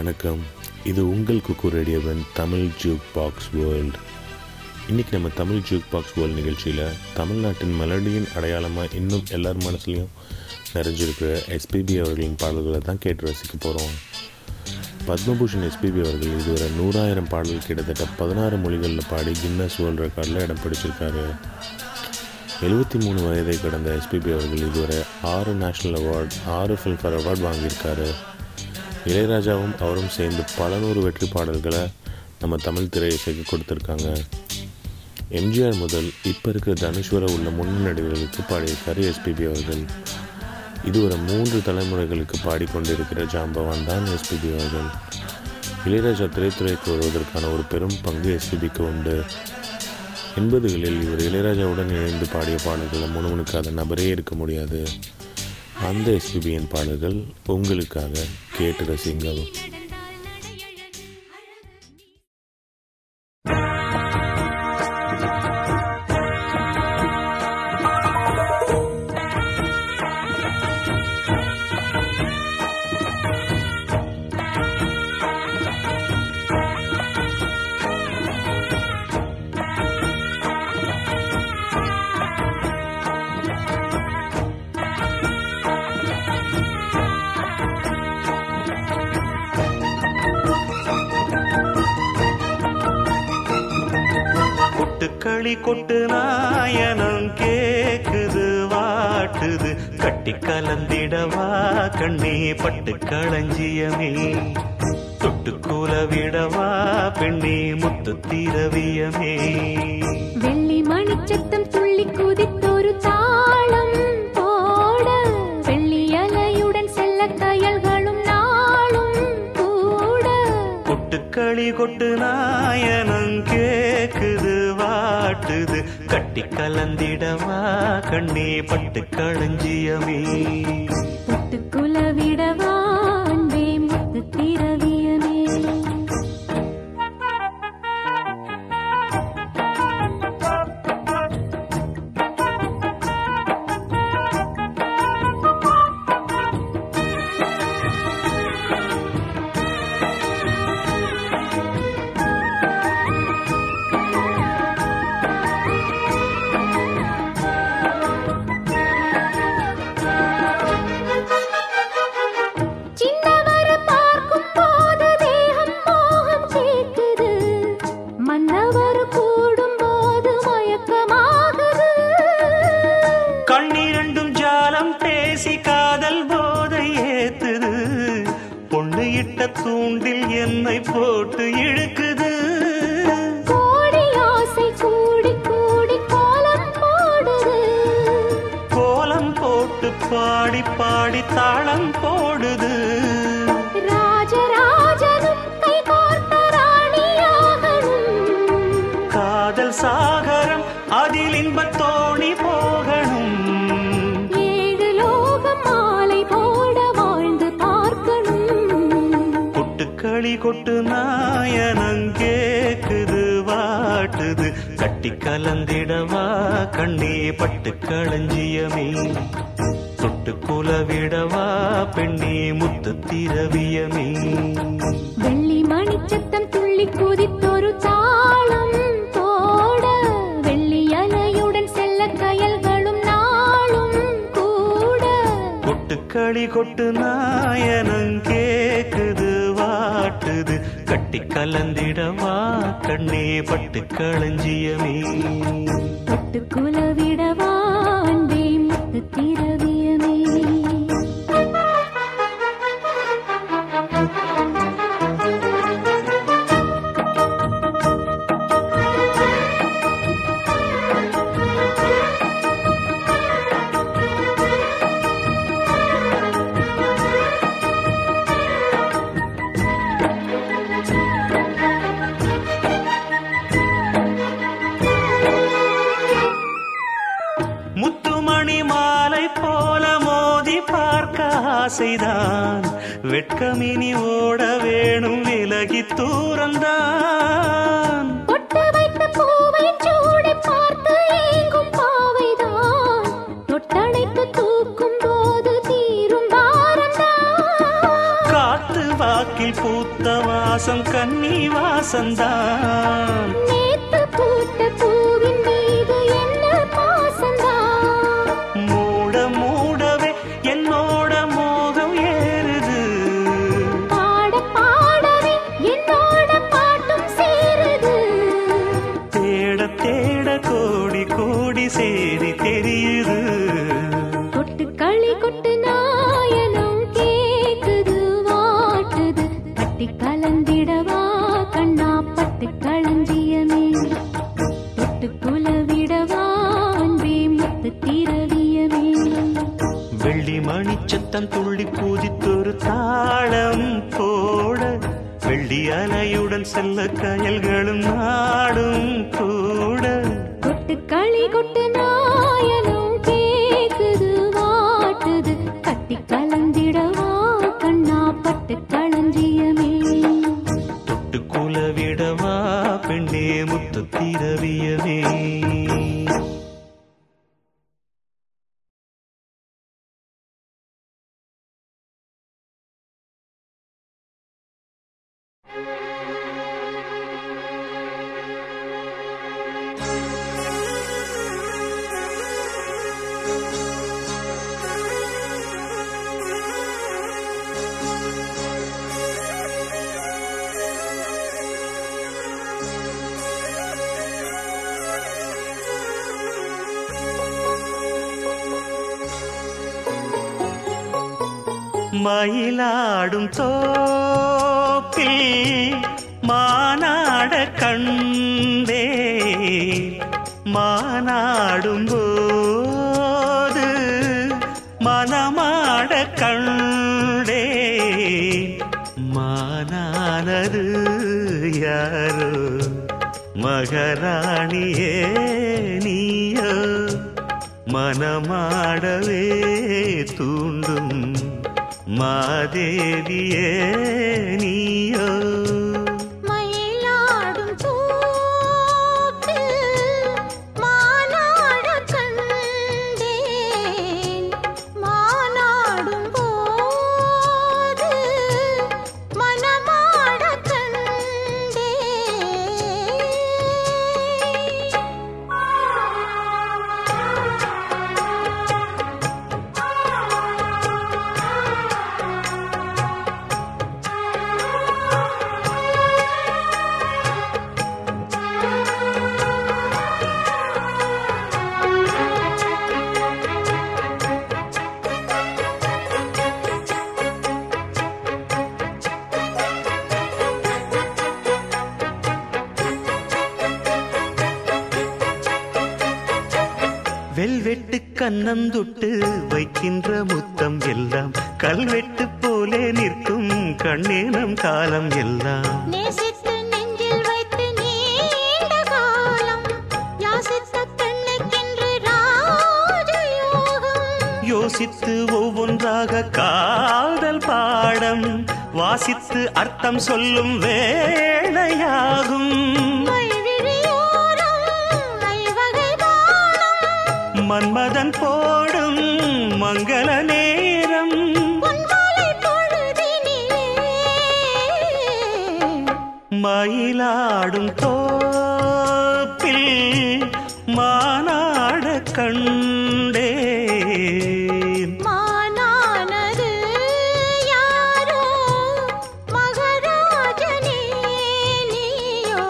வணக்கம் இது உங்கள் குக்கு ரேடியோவின் தமிழ் ஜூக் பாக்ஸ் வேர்ல்டு இன்றைக்கி நம்ம தமிழ் ஜூக் பாக்ஸ் வேர்ல்டு நிகழ்ச்சியில் தமிழ்நாட்டின் மெலடியின் அடையாளமாக இன்னும் எல்லார் மனசுலையும் நிறைஞ்சிருக்கிற எஸ்பிபி அவர்களின் பாடல்களை தான் கேட்டு ரசிக்க போகிறோம் பத்மபூஷன் எஸ்பிபி அவர்கள் இதுவரை நூறாயிரம் பாடல் கிட்டத்தட்ட பதினாறு மொழிகளில் பாடி கின்னஸ் வேர்ல்டு ரெக்கார்டில் இடம் பிடிச்சிருக்காரு எழுபத்தி மூணு வயதை கடந்த எஸ்பிபி அவர்கள் இதுவரை ஆறு நேஷ்னல் அவார்ட் ஆறு ஃபில்ம்ஃபேர் அவார்ட் வாங்கியிருக்காரு இளையராஜாவும் அவரும் சேர்ந்து பல நூறு வெற்றி பாடல்களை நம்ம தமிழ் திரை இசைக்கு கொடுத்துருக்காங்க எம்ஜிஆர் முதல் இப்போ இருக்கிற தனுஷ்வர உள்ள முன்னணி நடிகர்களுக்கு பாடியிருக்காரு எஸ்பிபி அவர்கள் இதுவரை மூன்று தலைமுறைகளுக்கு பாடிக்கொண்டிருக்கிற ஜாம்பவான் தான் எஸ்பிபி அவர்கள் இளையராஜா திரைத்துறைக்கு வருவதற்கான ஒரு பெரும் பங்கு எஸ்பிபிக்கு உண்டு எண்பதுகளில் இவர் இளையராஜாவுடன் இணைந்து பாடிய பாடல்களை முணுமுணுக்காத நபரே இருக்க முடியாது அந்த எஸ்பிபியின் பாடல்கள் உங்களுக்காக கேட்டு ரசிங்கள் கொட்டுக்களி கொட்டு நாயனம் கேக்குது வாட்டுது கட்டி கலந்திடவா கண்ணே பட்டு களஞ்சியமே தொட்டுக்கூல விடவா பெண்ணே முத்து திரவியமே வெள்ளி மணிச்சத்தம் துள்ளி குதித்தொரு தாளம் போட வெள்ளி அலையுடன் செல்ல கயல்களும் நாளும் கூட கொட்டுக்களி கொட்டு நாயனம் கேக்குது வாட்டுது கட்டி கலந்திடவா கண்ணே பட்டு களஞ்சியமே தொட்டுக்குல விடவா அன்பே முத்து திரவியமே சின்னவர பார்க்கும் போது தேகம் மோகம் சேர்க்குது மன்னவர் கூடும் போது மயக்கமாகுது கண்ணிரண்டும் ஜாலம் பேசி காதல் போதை ஏத்துது பொண்ணு இட்ட தூண்டில் என்னை போட்டு இழுக்குது கோடி ஆசை கூடி கூடி கோலம் போடுது கோலம் போட்டு பாடி பாடி தாளம் போடுது ராஜராஜனும் கை கோர்த்த ராணியாகணும் காதல் சாகரம் அதில் இன்பத் தோணி போகணும் ஏழு லோகம் மாலை போட வாழ்ந்து பார்க்கணும் கொட்டுக்களி கொட்டு நாயனம் கேக்குது வாட்டுது கட்டி கலந்திடவா கண்ணே பட்டு களஞ்சியமே தொட்டு குலவிடவா பெண்ணே முத்து திரவியமே வெள்ளி மணிச்சத்தம் துள்ளி குதித்தொரு தாளம் போட வெள்ளி அலையுடன் செல்ல கயல்களும் நாளும் கூட கொட்டுக்களி கொட்டு நாயனம் கேக்குது வாட்டுது கட்டி கலந்திடவா கண்ணே பட்டு களஞ்சியமே தொட்டுக்குல விடவா அன்பே முத்து திரவியமே முத்துமணி மாலை போல மோதி பார்க்க ஆசைதான் வெட்கமினி ஓட வேணும் விலகி தூரந்தான் பொட்டு வைத்த பூவை சூடி பார்த்து ஏங்கும் பாவைதான் தொட்டணைத்து தூக்கும் போது தீரும் பாரந்தான் காத்து வாக்கில் பூத்த வாசம் கன்னி வாசந்தான் நேத்து பூத்த பூவின் மீது என்ன பாசந்தான் மூட மூடவே என்னோட மோகம் ஏறுது பாட பாடவே என்னோட பாட்டும் சேருது தேட தேட கோடி கோடி சேரி தெரியுது கொட்டு களி கொட்டு நாயனம் கேக்குது வாட்டுது கட்டி கலந்திடவா கண்ணா பட்டு களஞ்சியமே தொட்டு குலவிடவா அன்பே முத்து திரவியமே வெள்ளி மணிச்சத்தம் துள்ளி பூஜித்தொரு தாளம் போட வெள்ளி அலையுடன் செல்ல கயல்களும் நாடும் கூட கொட்டு களி கொட்டு நாயனம் கேக்குது வாட்டுது கட்டி கலந்திடவா கண்ணா பட்டு களஞ்சியமே தொட்டு குலவிடவா பெண்ணே முத்து திரவியவே மயிலாடும் தோப்பில் மானாட கண்டே மானாடும் போது மனமாட கண்டே மானானது யாரோ மகராணியே நீயோ மனமாடவே தூண்டும் மாதேவியே நீயோ மயிலாடும் தோப்பில் மானாடக் கண்டேன். மானாடும் போது மனமாடக் வெல்வெட்டு கண்ணந்துட்டு வைக்கின்ற முத்தம் எல்லாம் கல்வெட்டு போலே நிற்கும் கண்ணேனம் காலம் எல்லாம் நேசித்து நெஞ்சில் வைத்து நீண்ட காலம் யாசித்த பெண்ணுக்கென்று ராஜயோகம் யோசித்து ஒவ்வொன்றாக காதல் பாடம் வாசித்து அர்த்தம் சொல்லும் வேளையாகும் மைவிழியோரம் ஐவகை தானம் மன்மதன் போடும் மங்கள நேரம் பொன்மாலை பொழுதினிலே மயிலாடும் தோப்பில் மானாட கண்டேன் மானானது யாரோ மகராஜனே நீயோ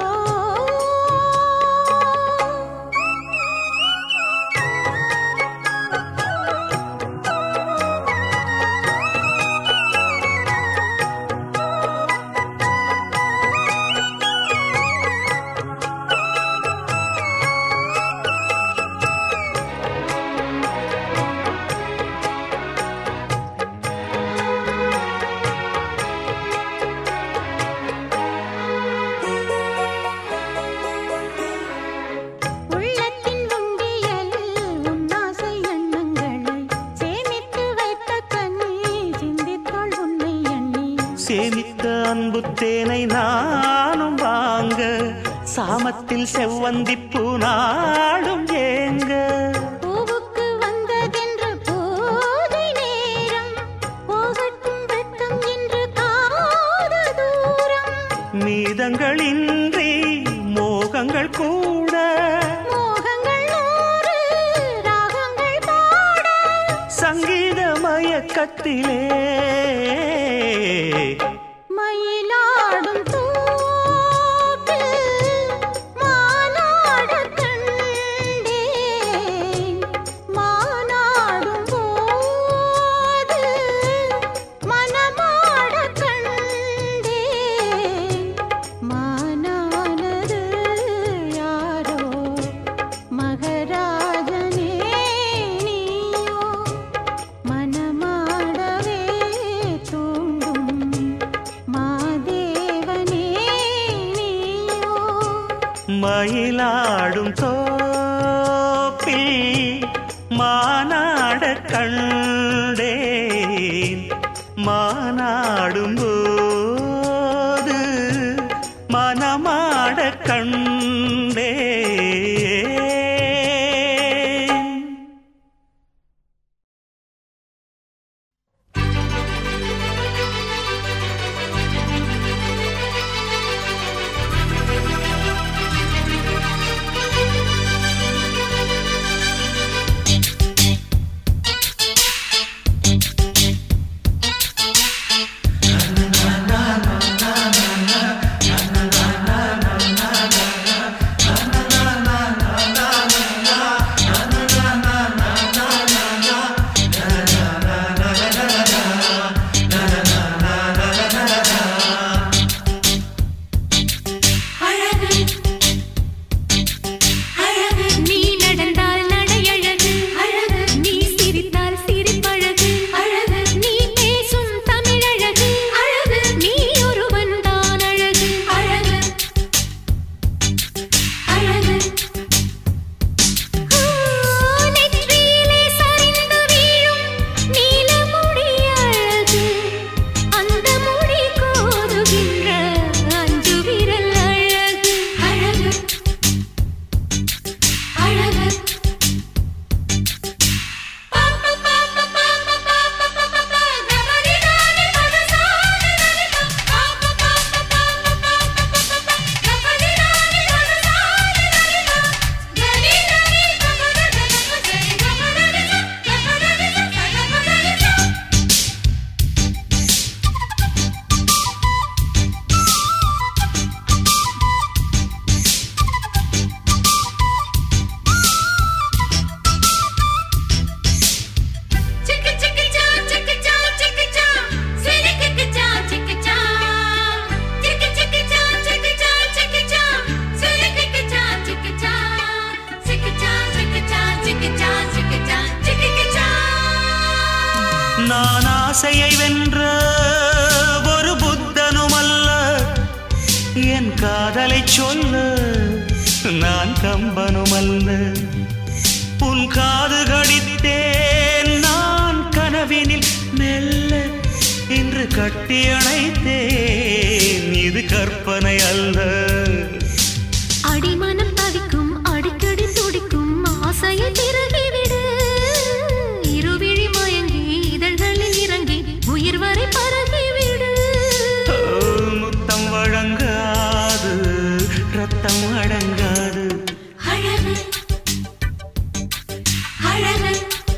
உள்ளத்தின் உண்டியலில் உன்னாசை எண்ணங்களை சேமித்து வைத்த கண்ணி சிந்தித்தாள் உன்னை எண்ணி சேமித்த அன்பு தேனை நானும் வாங்க சாமத்தில் செவ்வந்திப்பூ நாடும் ஏங்க பூவுக்கு வந்ததென்று போதை நேரம் போகட்டும் வெட்கம் என்று காத தூரம் கீதங்களின்றி மோகங்கள் கூட மோகங்கள் நூறு ராகங்கள் பாட சங்கீத மயக்கத்திலே மயிலாடும் தோப்பில் மானாடக் கண்டேன். மானாடும் போது மனமாடக் கண்டேன். மானானது யாரோ மகராஜனே நீயோ மனமாடவே தூண்டும் மாதேவனே நீயோ மயிலாடும் தோப்பில் மானாட கண்டேன் மானாடும் போது மனமாட கண்டேன் அழகு அழகு நீ நடந்தால் நடையழகு அழகு நீ சிரித்தால் சிரிப்பழகு அழகு நீ பேசும் தமிழழகு அழகு நீ ஒருவன் தான் அழகு அழகு அழகு நெற்றியிலே சரிந்து வீழும் நீலமுடி அழகு அந்த முடி கோதுகின்ற அஞ்சு விரல் அழகு அழகு அழகு பாப்பா பாப்பா பாப்பா பாப்பா பாப்பா கபடி நானே பதசானே நனிதா பாப்பா பாப்பா பாப்பா பாப்பா கபடி நானே பதசானே நனிதா கனி கனி கபட கபட கனி கபட கபட கபட கபட Chicka chicka cha, chicka cha, chicka cha, silly cha, chicka cha. Chicka chicka cha, chicka cha, chicka cha, silly cha, chicka cha. Chicka cha, chicka cha, chicka cha, chicka cha, chicka cha. நான் ஆசையை வென்ற ஒரு புத்தனும் அல்ல என் காதலை சொல்ல நான் கம்பனும் அல்ல உன் காது கடித்தேன் நான் கனவினில் மெல்ல இன்று கட்டி அணைத்தேன் இது கற்பனை அல்ல அடிமனம் தவிக்கும் அடிக்கடி துடிக்கும் ஆசையை திருகிவிடு இருவிழி மயங்கி இதழ்களில் இறங்கி உயிர் வரை பரகிவிடு ஓ, முத்தம் வழங்காது ரத்தம் அடங்காது அழகு அழகு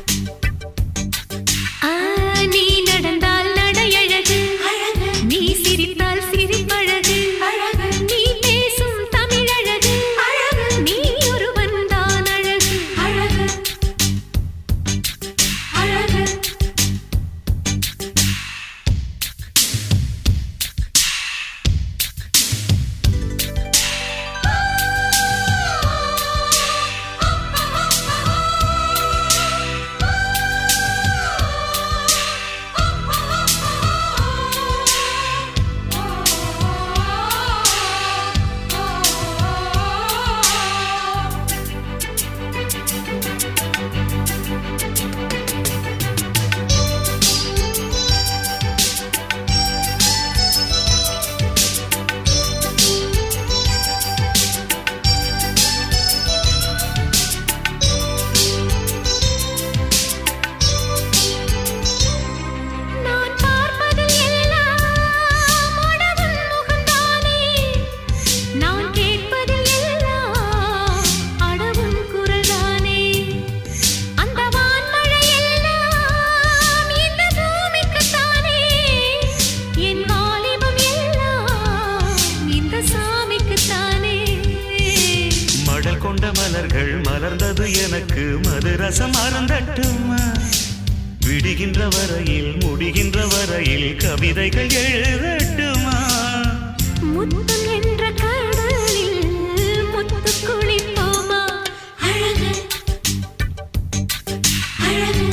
ஆ, நீ நடந்தால் நடையழகு அழகு நீ சிரித்தால் சிரிப்பழகு அழகு நீ கொண்ட மலர்கள் மலர்ந்தது எனக்கு மதுரசம் அருந்தட்டுமா விடுகின்ற வரையில் முடிகின்ற வரையில் கவிதைகள் எழுதட்டுமா முத்தம் என்ற கடலில் முத்து குளிப்போமா அழகு அழகு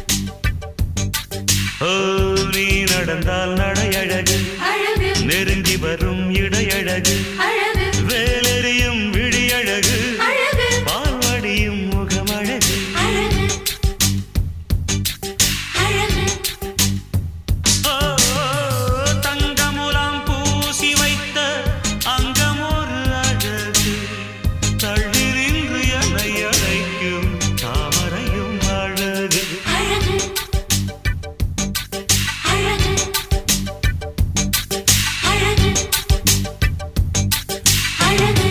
ஓ நீ நடந்தால் நடையழகு அழகு நெருங்கி வரும் இடையழகு அழகு வேலெறியும் விழியழகு அழகு பால்வடியும் முகமழகு அழகு அழகு ஓ, தங்கமுலாம் பூசி வைத்த அங்கம் ஒரு அழகு தள்ளி நின்று என்னை அழைக்கும் தாமரையும் அழகு அழகு அழகு அழகு அழகு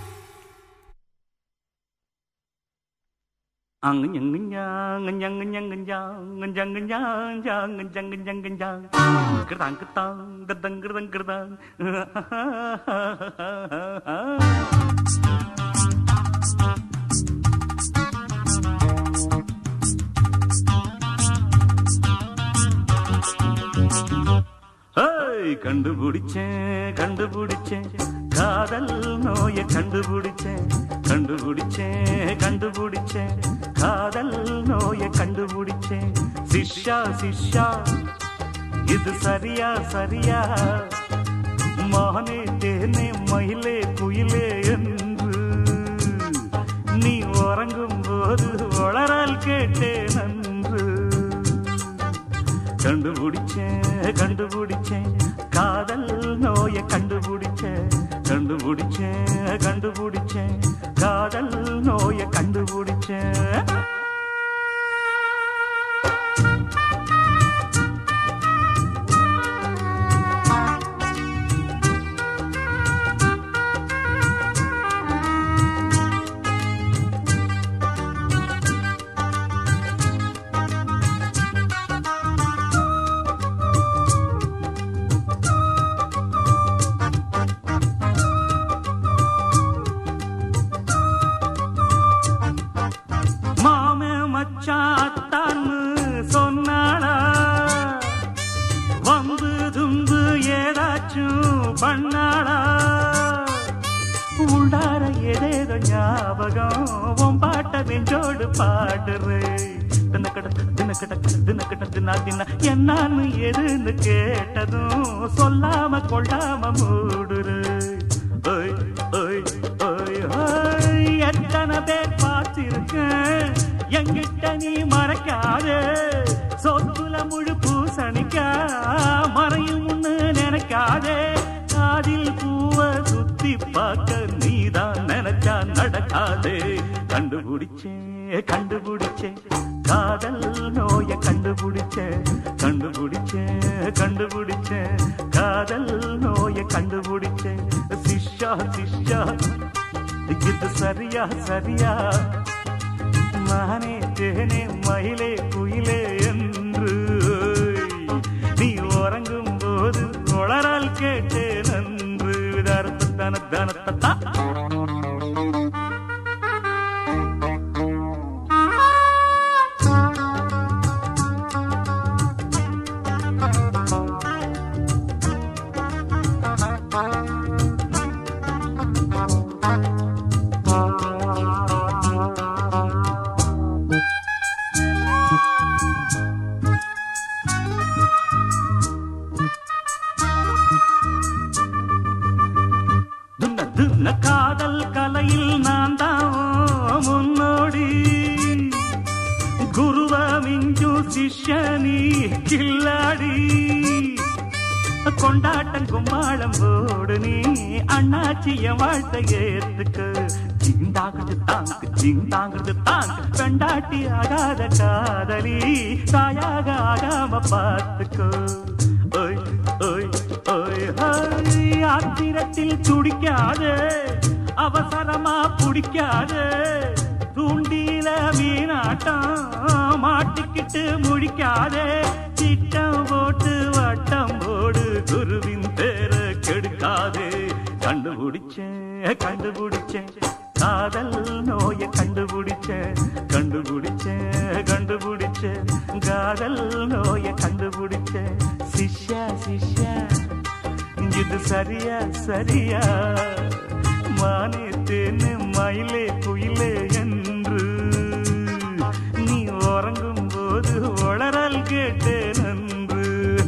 ஏய், கண்டுபிடிச்சேன் கண்டுபிடிச்சேன் காதல் நோய கண்டுபிடிச்சேன் கண்டுபிடிச்சேன் கண்டுபிடிச்சேன் காதல் நோய கண்டுபிடிச்சேன் சிஷ்யா சிஷ்யா இது சரியா சரியா மானே தேனே மயிலே குயிலே என்று நீ உறங்கும் போது வளரால் கேட்டேன் நன்று கண்டுபிடிச்சேன் கண்டுபிடிச்சேன் காதல் நோய கண்டுபிடிச்சேன் கண்டுபிடிச்சேன் கண்டுபிடிச்சேன் காதல் நோய கண்டுபிடிச்சேன் மாமே மச்சான் அத்தான்னு சொன்னாளா வந்து தும்பு ஏதாச்சும் பண்ணாளா உள்ளார ஏதேதோ ஞாபகம் உன் பாட்ட நெஞ்சோடு பாடுறே தினக்கட தினக்கட தினக்கட தினா தின என்னான்னு எதுன்னு கேட்டதும் சொல்லாம கொள்ளாம மூடுரு ஓய் ஓய் ஓய் ஓய் எத்தனை பேர் பார்த்திருக்கேன் எங்கிட்ட நீ மறைக்காதே சொத்துல முழு பூசணிக்கா மறையும் முன்னு நினைக்காதே காதில் பூவ சுத்தி பார்க்க நீதான் நினைச்சா நடக்காதே கண்டுபிடிச்சேன் கண்டுபிடிச்சேன் காதல் நோய கண்டுபிடிச்சேன் கண்டுபிடிச்சேன் கண்டுபிடிச்சேன் காதல் நோய கண்டுபிடிச்சேன் சிஷ்யா சிஷ்யா இது சரியா சரியா மானே தேனே மயிலே குயிலே என்று நீ உறங்கும் போது உளறால் கேட்டேன் நன்று தன தன தனத்தா துன்ன துன்ன காதல் கலையில் நான் தான் முன்னோடி குருவ மிஞ்சு சிஷ்யனி கில்லாடி கொண்டாட்டம் கும்மாளம் போடு நீ அண்ணாச்சிய வாழ்த்தை ஏத்துக்க சிந்தாங்கிறது தாங்கு சிந்தாங்கிறது தாங்கு பெண்டாட்டி ஆகாத காதலி தாயாக ஆகாம பார்த்துக்கோ ஓய் ஓய் ஓய் ஓய் ஆத்திரத்தில் துடிக்காதே அவசரமா பிடிக்காதே தூண்டில மீனாட்டம் மாட்டிக்கிட்டு முழிக்காதே சிட்டம் போட்டு வட்டம் போடு குருவின் பேர கெடுக்காதே கண்டுபிடிச்சேன் கண்டுபிடிச்சேன் காதல் நோய கண்டுபிடிச்ச கண்டுபிடிச்ச கண்டுபிடிச்ச காதல் நோய கண்டுபிடிச்ச சிஷ்யா சிஷ்யா இது சரியா சரியா மானே தேனு மயிலே குயிலே என்று நீ உறங்கும் போது உளறல் கேட்டேன் என்று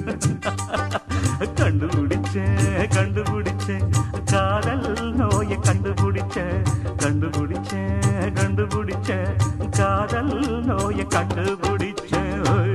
கண்டுபிடிச்சேன் கண்டுபிடிச்சேன் காதல் நோயை கண்டுபிடிச்சேன் கண்டுபிடிச்சேன் கண்டுபிடிச்சேன் காதல் நோயை கண்டுபிடிச்சேன் ஓய்.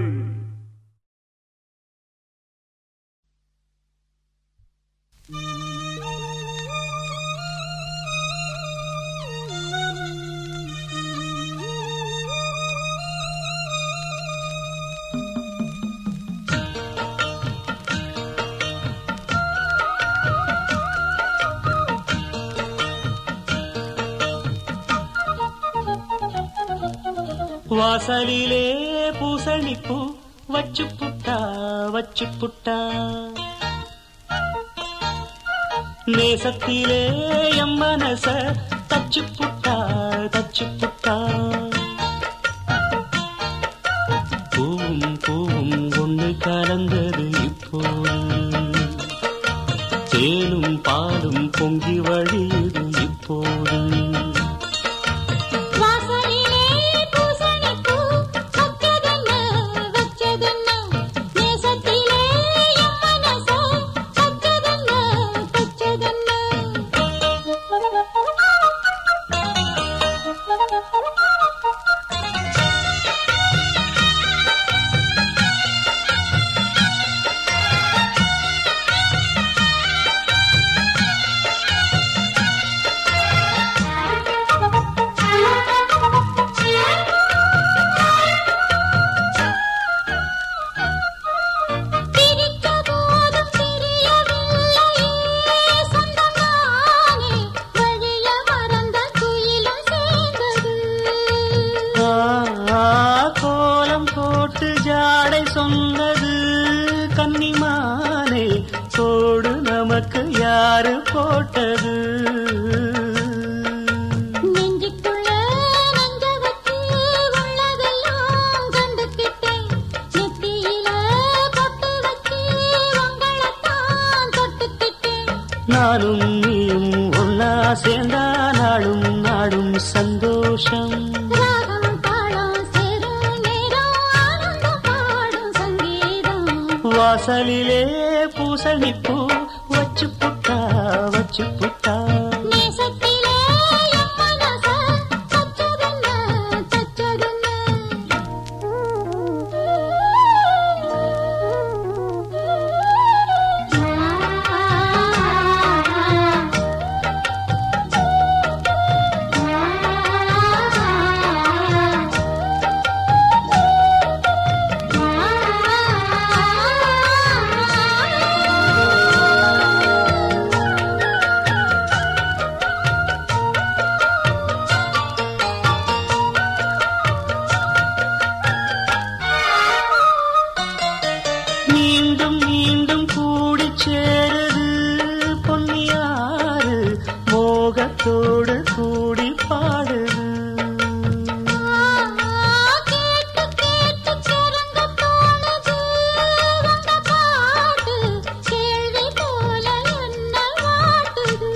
வாசலிலே பூசணிப்பூ வச்சு புட்டா வச்சு புட்டா நேசத்திலே எம் மனச தச்சு புட்டா தச்சு புட்டா பூவும் பூவும் ஒண்ணு கலந்தது இப்போது தேனும் பாலும் பொங்கி வழியுது இப்போது வாசலிலே பூசணிப்பூ வச்சதென்ன வச்சதென்ன நேசத்திலே என் மனச தச்சதென்ன தச்சதென்ன பிரித்த போதும் தெரியவில்லையே சொந்தமானே வழிய மறந்த குயிலும் சேர்ந்தது ஆ, கோலம் போட்டு ஜாடை சொன்னது கன்னிமானே கோடு நமக்கு யாரு போட்டது நெஞ்சுக்குள்ள நெஞ்ச வச்சு உள்ளதெல்லாம் கண்டுக்கிட்டேன் நெத்தியில பொட்டு வச்சு உங்களைத்தான் தொட்டுக்கிட்டேன் நானும் நீயும் ஒன்னா சேர்ந்தா நாடும் நாடும் சந்தோஷம் ராகம் தாளம் சேரும் நேரம் ஆனந்தம் பாடும் சங்கீதம் வாசலிலே பூசணிப்பூ வச்சு புட்டா வச்சு புட்டா நேசத்திலே என் மனச தச்சதென்ன தச்சதென்ன மீண்டும் மீண்டும் கூடி சேருது பொன்னியாறு மோகத்தோடு கூடி பாடுது கேட்டு கேட்டு கிறங்க தோணுது உங்க பாட்டு கேள்வி போல என்ன வாட்டுது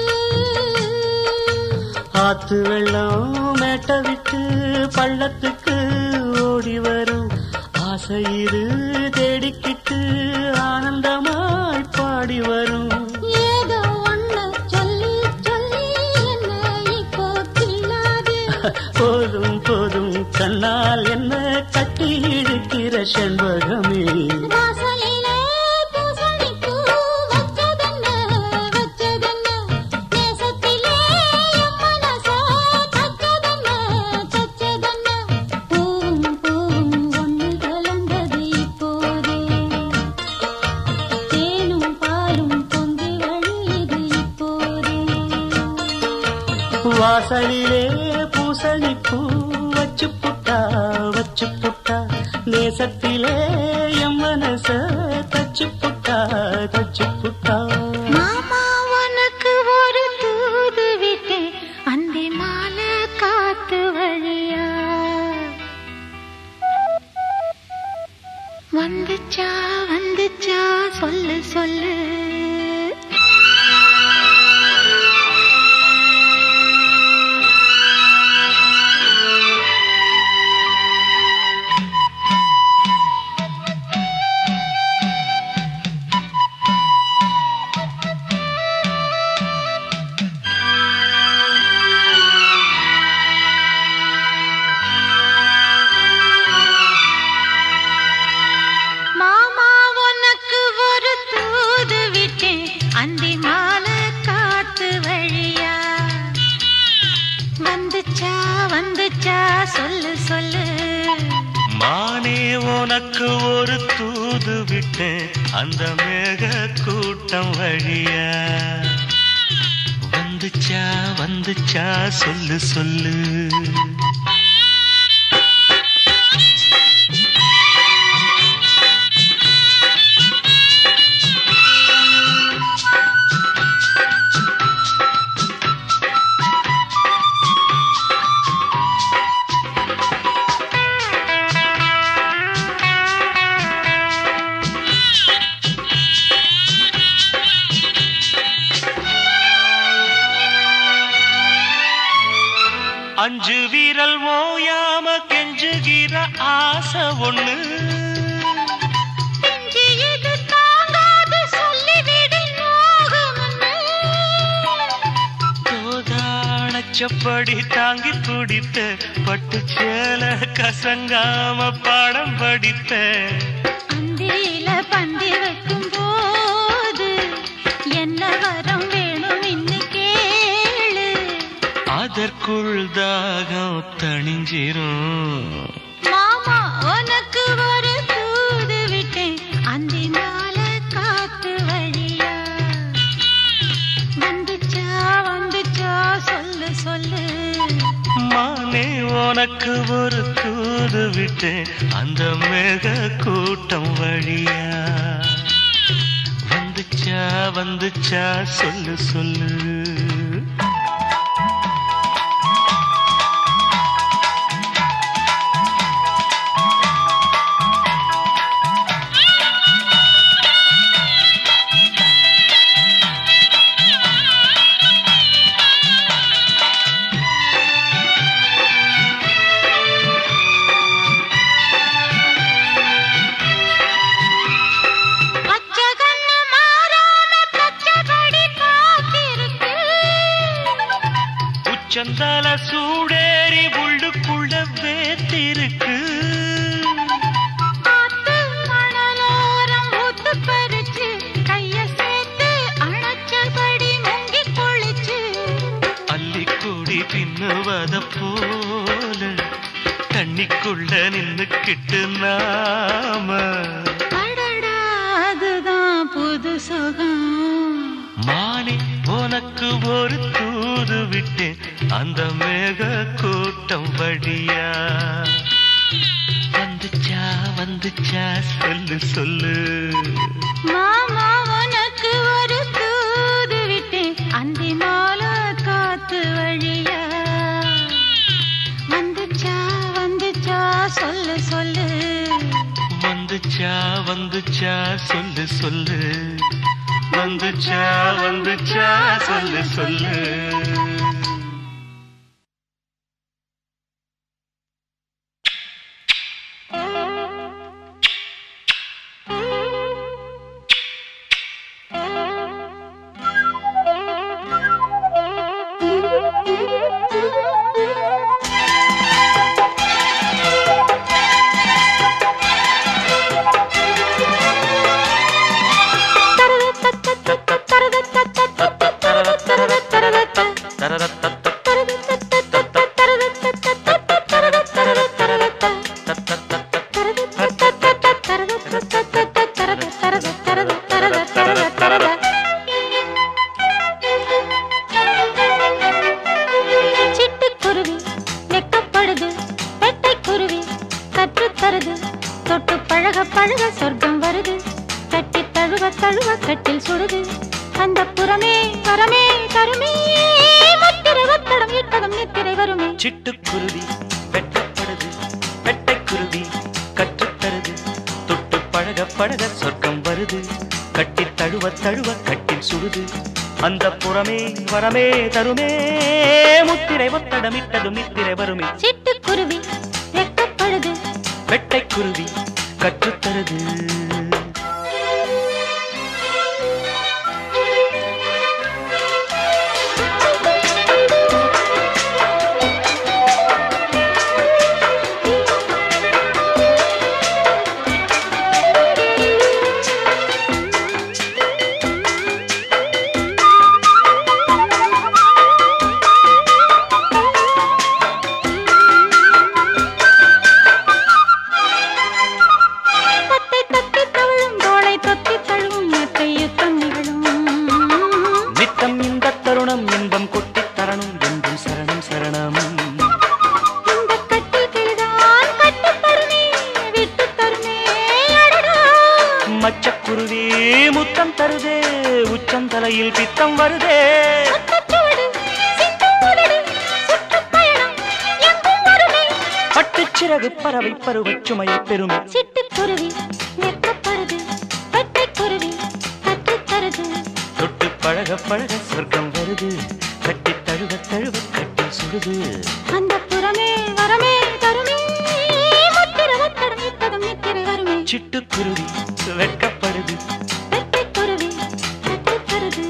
ஆத்து வெள்ளம் மேட்ட விட்டு பள்ளத்துக்கு ஓடி வரும் ஆசையிரு தேடிக்கிட்டு ஆனந்தமாய் பாடி வரும் ஏதோ ஒண்ணு சொல்லி சொல்லி என்ன இப்போ கிள்ளாது போதும் போதும் கண்ணால் என்ன கட்டி இழுக்கிற செண்பகமே வாசலிலே பூசணிப்பூ வச்சதென்ன வச்சதென்ன நேசத்திலே என் மனச தச்சதென்ன தச்சதென்ன பூவும் பூவும் ஒன்று கலந்தது இப்போது தேனும் பாலும் பொங்கி வழியுது இப்போது வாசலிலே பூசணிப்பூ வச்சு புட்டா வச்சு புட்டா நேசத்திலே எம் மனச தச்சு புட்டா தச்சு புட்டா மாமா உனக்கு ஒரு தூது விட்டேன் அந்தி உனக்கு ஒரு தூது விட்டேன் அந்த மேக கூட்டம் வழியா வந்துச்சா வந்துச்சா சொல்லு சொல்லு அஞ்சு வீரல் ஓயாம கெஞ்சுகிற ஆசை ஒண்ணு இது தாங்காது சொல்லிவிடு மோகமென்று. கோதானச்சப்படி தாங்கி துடித்த பட்டு சேல கசங்காம பாடம் படித்த அந்தியில பந்தி வைக்கும் போது என்ன வரம் வேணும் இன்னு கேளு அதற்குள் தாகம் தணிஞ்சிரும் மாமா உனக்கு ஒரு தூது விட்டேன் அந்தி நாள காத்து வழியா வந்துச்சா வந்துச்சா சொல்லு சொல்லு மானே உனக்கு ஒரு தூது விட்டேன் அந்த மேக கூட்டம் வழியா வந்துச்சா வந்துச்சா சொல்லு சொல்லு பச்சை கண்ணு மாறாம பச்சைப்படி காத்திருக்கு உச்சந்தால சூடேறி உள்ளுக்குள்ள வேத்திருக்கு ஆத்து மணலோரம் ஊத்து பறிச்சு கைய சேர்த்து அணைச்சபடி முங்கி குளிச்சு அள்ளிக்கூடி பின்னுவத போல தண்ணிக்குள்ள நின்னுக்கிட்டு நாம அடடா அதுதான் புது சுகம் மானே உனக்கு ஒரு தூது விட்டேன் அந்த மேக கூட்டம் வழியா வந்துச்சா வந்துச்சா சொல்லு சொல்லு மாமா உனக்கு ஒரு தூது விட்டேன் அந்தி மாலை காத்து வழியா வந்துச்சா வந்துச்சா சொல்லு சொல்லு வந்துச்சா வந்துச்சா சொல்லு சொல்லு வந்துச்சா வந்துச்சா சொல்லு சொல்லு சிட்டுக்குருவி வெக்கப்படுது பெட்டைக்குருவி கற்றுத்தருது தொட்டு பழக பழக சொர்க்கம் வருது கட்டி தழுவ தழுவ கட்டில் சுடுது அந்த புறமே வரமே தருமே முத்திரை ஒத்தடம் இட்டதும் நித்திரை வருமே சிட்டுக்குருவி வெட்டப்படுது வெட்டைக்குருவி கற்றுத்தருது தொட்டு பழக பழக சொர்க்கம் வருது கட்டி தழுவ தழுவ கட்டில் சுடுது அந்த புறமே வரமே தருமே முத்திரை ஒத்தடமிட்டதும் நித்திரை வருமே சிட்டுக்குருவி வெக்கப்படுது வெட்டைக்குருவி கற்றுத்தருது மெத்தையில் பித்தம் வருதே முத்துச்சுவடு, சிந்தும் உதடு, சுற்றுப்பயணம் எங்கும் வருமே. பட்டுச்சிறகு பறவை பருவச் சுமையை பெருமை சிட்டுக்குருவி வெட்கப்படுது வெட்டைக்குருவி கற்றுத் தருது தொட்டு பழக பழக சொர்க்கம் வருது கட்டி தழுவ தழுவ கட்டி சுடுது அந்த புறமே வரமே தருமே முத்திர ஒத்தடம் இத்தகம் நித்திரை வருமே சிட்டுக்குருவி வெட்கப்படுது வெட்டைக்குருவி கற்றுத் தருது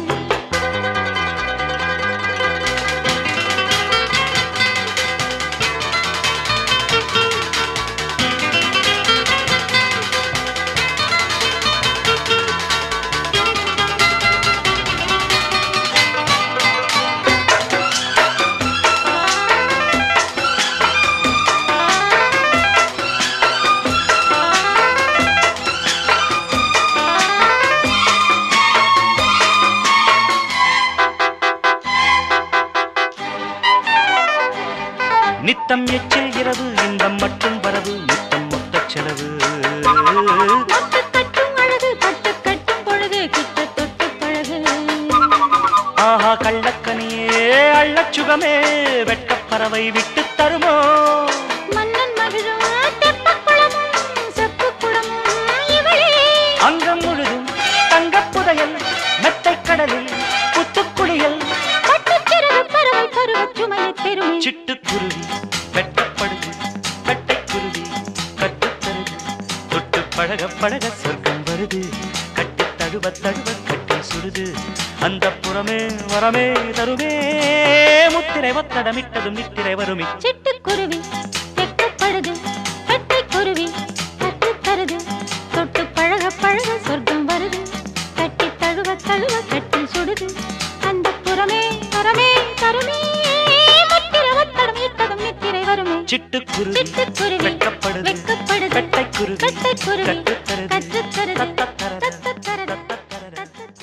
நித்தம் எச்சில் இரவு இன்பம் மட்டும் வரவு நித்தம் மொத்த செலவு மொட்டு கட்டும் அழகு பட்டு கட்டும் பொழுது கிட்ட தொட்டு பழகு ஆஹா கள்ளக்கனியே அள்ளச் சுகமே வெட்கப்பறவை விட்டு தருமோ மன்னன் மகிழும் தெப்பக் குளமும் செப்புக் குடமும் இவளே அங்கம் முழுதும் தங்கப் புதையல் மெத்தைக் கடலில் புத்துக்குளியல் பட்டுச்சிறகு பறவை பருவச் சுமையைத் பெருமை சிட்டுக்குருவி வெட்டப்படுது வெட்டைக்குருவி கட்டுத்தருது தொட்டு பழக பழக சொர்க்கம் வருது கட்டி தழுவ தழுவ கட்டி சுடுது அந்த புறமே வரமே தருமே முத்திரை ஒத்தடமிட்டதும் நித்திரை வருமி சிட்டுக்குருவி வெட்கப்படுது வெட்டைக்குருவி கற்றுத் தருது தொட்டு பழக பழக சொர்க்கம் வருது கட்டி தழுவ தழுவ கட்டி சுடுது அந்த புறமே வரமே தருமே முத்திர ஒத்தடம் இத்தகம் நித்திரை வருமே சிட்டுக்குருவி சிட்டுக்குருவி வெட்கப்படுது வெட்கப்படுது வெட்டைக்குருவி வெட்டைக்குருவி கட்டுத்தருது கற்றுத்தருது தத்தத்தரது தத்தத்தரது தத்தத்தரது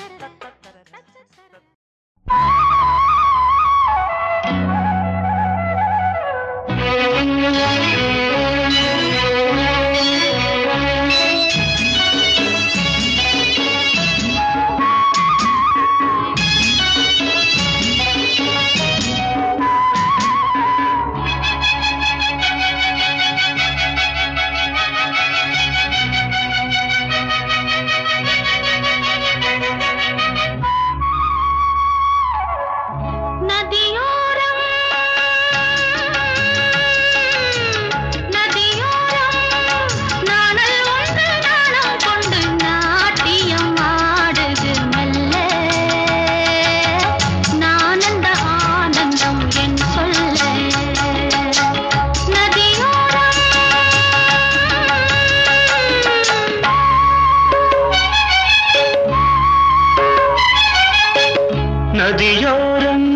தத்தத்தரது நதியோரம் நதியோரம் நாணல் ஒன்று நாணம் கொண்டு நாட்டியம் ஆடுது மெல்ல நானந்த ஆனந்தம் என் சொல்ல நதியோரம் நதியோரம்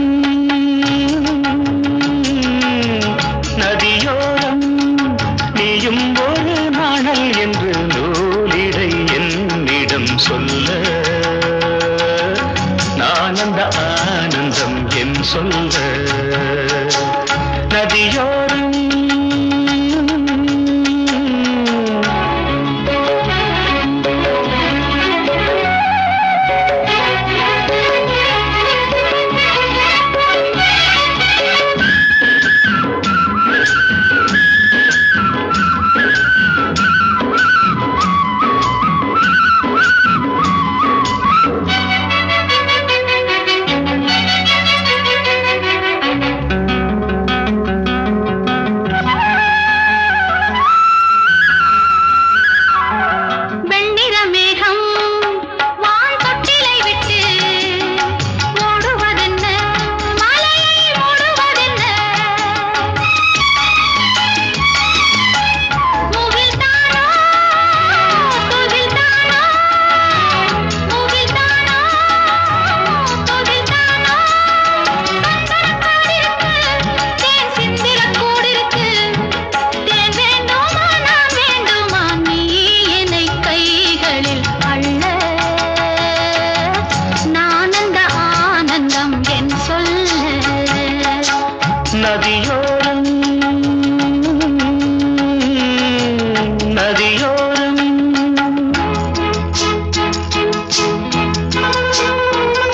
நதியோரம் நீயும் ஒரு நாணல் என்று நூலிடை என்னிடம் சொல்ல நான் அந்த ஆனந்தம் என் சொல்ல நதியோரம் வெண்ணிற மேகம் வான் தொட்டிலை விட்டு ஓடுவதென்ன மலையை மூடுவதென்ன முகில்தானோ துகில்தானோ முகில்தானோ துகில்தானோ கண்டனக்காடிருக்கு தேன் சிந்திர கூடிருக்கு தேன் வேண்டுமா நான் வேண்டுமா நீ என்னை கைகளில் அள்ள நான் அந்த ஆனந்தம் என் சொல்ல நதியோரம் நதியோரம்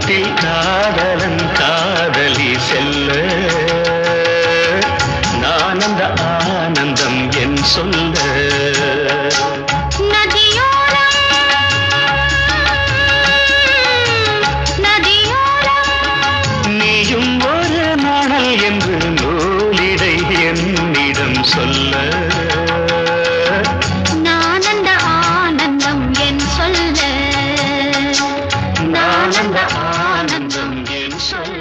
காட்டில் காதலன் காதலி செல்ல நான் அந்த ஆனந்தம் என் சொல்ல நதியோரம் நதியோரம் நீயும் ஒரு நாணல் என்று நூலிடை என்னிடம் சொல்ல நான் அந்த ஆனந்தம் என் சொல்ல நான் அந்த ஆனந்தம் என் சொல்ல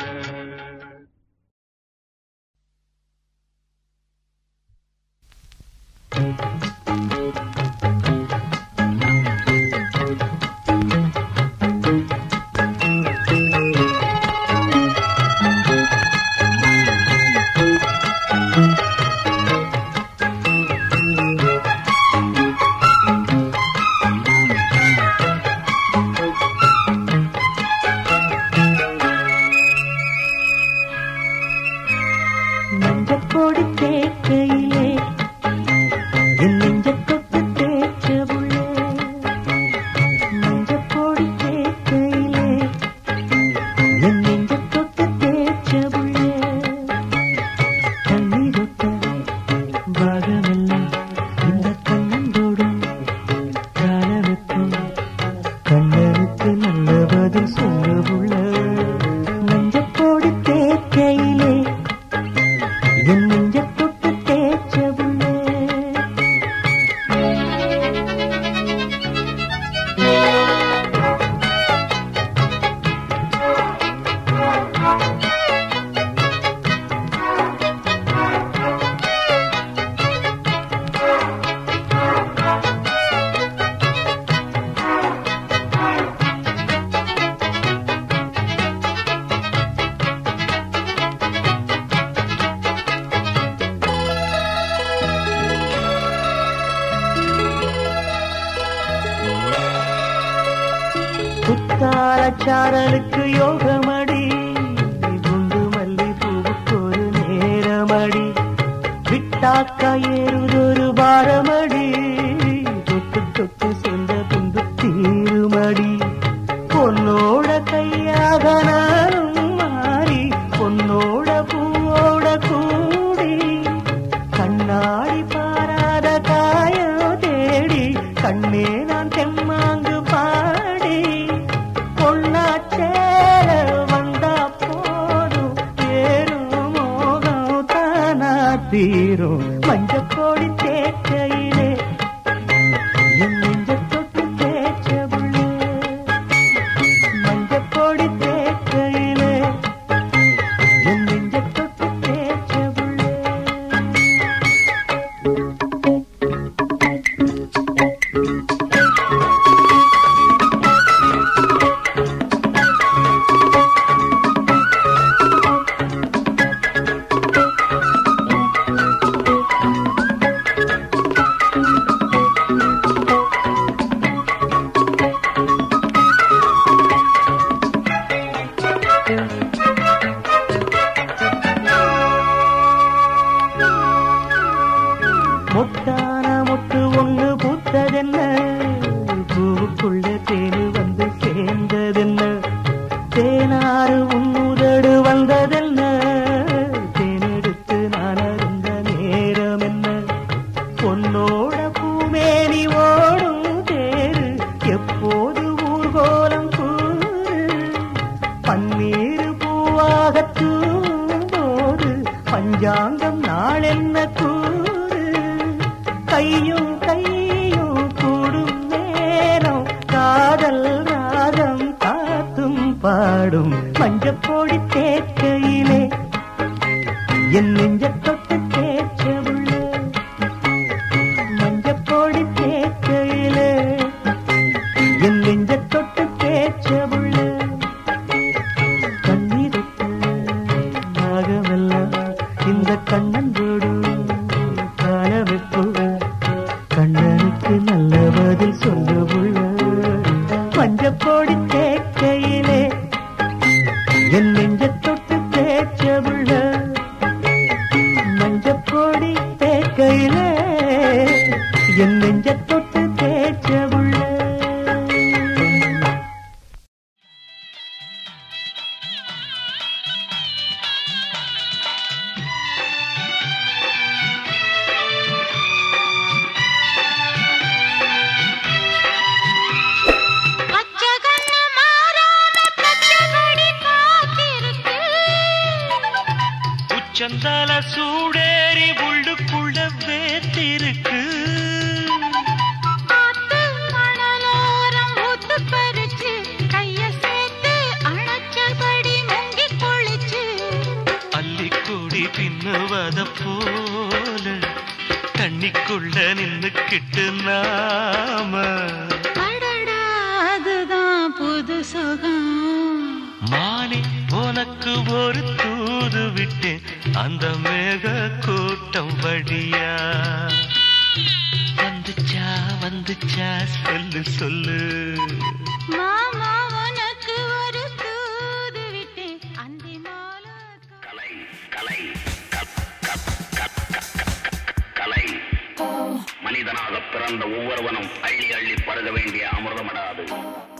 மஞ்சக்கோடி தேக்கையிலே என் நெஞ்ச தொட்டு தேய்ச்ச புள்ளே மஞ்சக்கோடி தேக்கையிலே என் நெஞ்ச தொட்டு தேய்ச்ச புள்ளே கண்ணீரொட்ட பாகமெல்லாம் இந்த கண்ணந்தோடும் கால வெப்பம் கண்ணனுக்கு நல்ல பதில் சொல்ல புள்ள மஞ்சக்கோடி தேக்கையிலே என் நெஞ்ச தொட்டு தேய்ச்ச புள்ளே குத்தாலச்சாரலுக்கு யோகமடி குண்டு மல்லி பூவுக்கு ஒரு நேரமடி விட்டாக்கா ஏறுதொரு பாரமடி தொட்டு தொட்டு சென்ற பின்பு தீருமடி பொன்னோட கையாக நானும் மாறி பொன்னோட பூவோட கூடி கண்ணாடி பாராத காயம் தேடி கண்ணே நான் தெம்மாங்கு பாடி பொன்னாச்சேர வந்தா போதும் ஏறும் மோகம் தானா தீரும் மஞ்சக்கோடி தேக்கையிலே என் நெஞ்ச தொட்டு தேய்ச்ச புள்ளே மஞ்சக்கோடி தேக்கையிலே என் நெஞ்ச தொட்டு தேய்ச்ச புள்ளே மொட்டான மொட்டு ஒண்ணு பூத்ததென்ன பூவுக்குள்ள தேனு வந்து சேர்ந்ததென்ன தேனாறு உன்னுதடு வந்ததென்ன தேனெடுத்து நான் அருந்த நேரம் என்ன பொன்னோட பூமேனி ஓடும் தேரு எப்போது ஊர்கோலம் கூறு பன்னீர் பூவாக தூம்போது பஞ்சாங்கம் நாளென்ன கூறு கையும் கையும் கூடும் நேரம் காதல் ராகம் காத்தும் பாடும் மஞ்சப்பொடி தேக்கையிலே என் நெஞ்ச தொட்டு தேய்ச்ச உள்ள மஞ்சப்பொடி தேக்கையிலே என் நெஞ்ச தொட்டு தேய்ச்ச உள்ள கண்ணீருக்கு நாகமெல்லாம் இந்த கண்ணன்றோடு கால வைப்பு கண்ணனுக்கு நல்ல பதில் சொல்ல உள்ள பஞ்சப்போடி தேக்கையிலே என் நெஞ்ச தொட்டு தேய்ச்ச உள்ள மஞ்சப்பொடி தேக்கையிலே என் நெஞ்ச தொட்டு தேய்ச்ச உள்ள இருக்கு ஆத்து மணலோரம் ஊத்து பறிச்சு, கைய சேர்த்து அணைச்சபடி முங்கிக் குளிச்சு. அள்ளிக்கூடி பின்னுவத போல தண்ணிக்குள்ள நின்னுக்கிட்டு நாம அடடா, அதுதான் புது சுகம் மானே உனக்கு ஒரு தூது விட்டேன் அந்த மேக கூட்டம் வழியா வந்துச்சா வந்துச்சா சொல்லு சொல்லு மாமா உனக்கு ஒரு தூது விட்டேன் அந்தி மாலை கலை கலை க- க- க- க- க- கலை மனிதனாக பிறந்த ஒவ்வொருவனும் அள்ளி அள்ளி பருக வேண்டிய அமிர்தமடாது